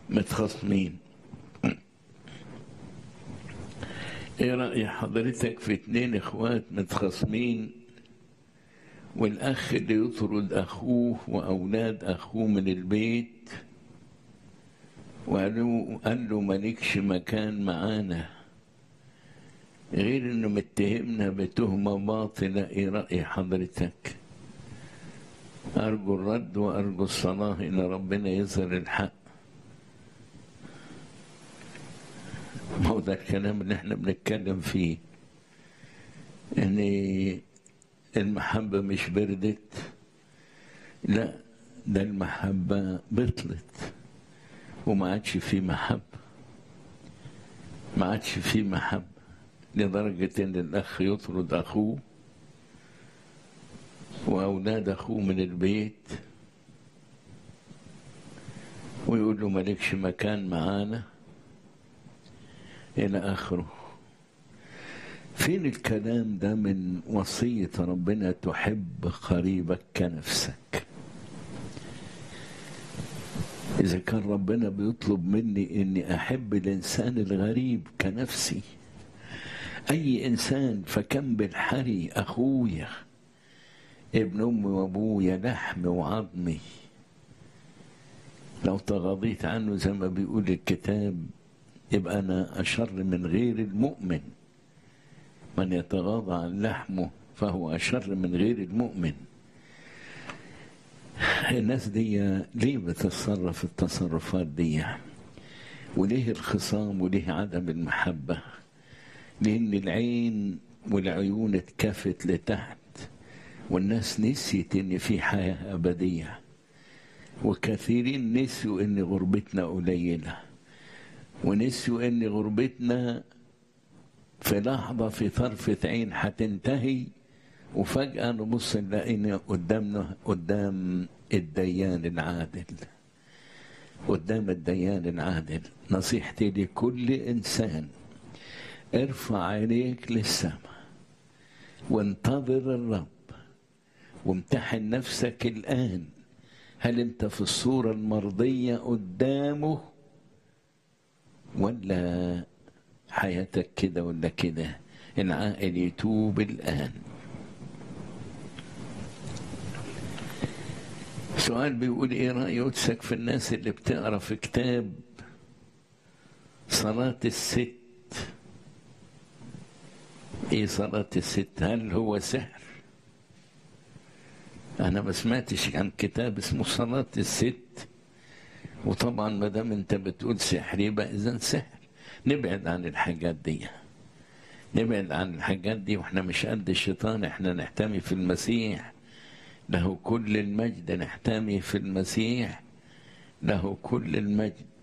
متخاصمين ايه رأي حضرتك في اتنين اخوات متخاصمين والاخ اللي يطرد اخوه واولاد اخوه من البيت وقال له قال له مالكش مكان معانا غير انه متهمنا بتهمة باطلة ايه رأي حضرتك ارجو الرد وارجو الصلاة ان ربنا يظهر الحق ما هو ده الكلام اللي احنا بنتكلم فيه ان المحبة مش بردت لا ده المحبة بطلت وما عادش في محبة ما عادش في محبة لدرجة ان الاخ يطرد اخوه واولاد اخوه من البيت ويقول له مالكش مكان معانا إلى آخره فين الكلام ده من وصية ربنا تحب قريبك كنفسك إذا كان ربنا بيطلب مني إني أحب الإنسان الغريب كنفسي أي إنسان فكم بالحري أخويا ابن أمي وأبويا لحم وعظمي لو تغاضيت عنه زي ما بيقول الكتاب يبقى أنا أشر من غير المؤمن من يتغاضى عن لحمه فهو أشر من غير المؤمن الناس دي ليه بتتصرف التصرفات دي وليه الخصام وليه عدم المحبة لأن العين والعيون اتكفت لتحت والناس نسيت إن في حياة أبدية وكثيرين نسوا إن غربتنا قليلة ونسيوا ان غربتنا في لحظه في طرفه عين هتنتهي وفجاه نبص نلاقينا قدامنا قدام الديان العادل قدام الديان العادل نصيحتي لكل انسان ارفع عينيك للسماء وانتظر الرب وامتحن نفسك الان هل انت في الصوره المرضيه قدامه ولا حياتك كده ولا كده العاقل يتوب الآن سؤال بيقول ايه رأي قدسك في الناس اللي بتقرا في كتاب صلاة الست ايه صلاة الست هل هو سحر انا ما سمعتش عن كتاب اسمه صلاة الست وطبعا ما دام انت بتقول سحر يبقى اذا سحر نبعد عن الحاجات دي نبعد عن الحاجات دي واحنا مش قد الشيطان احنا نحتمي في المسيح له كل المجد نحتمي في المسيح له كل المجد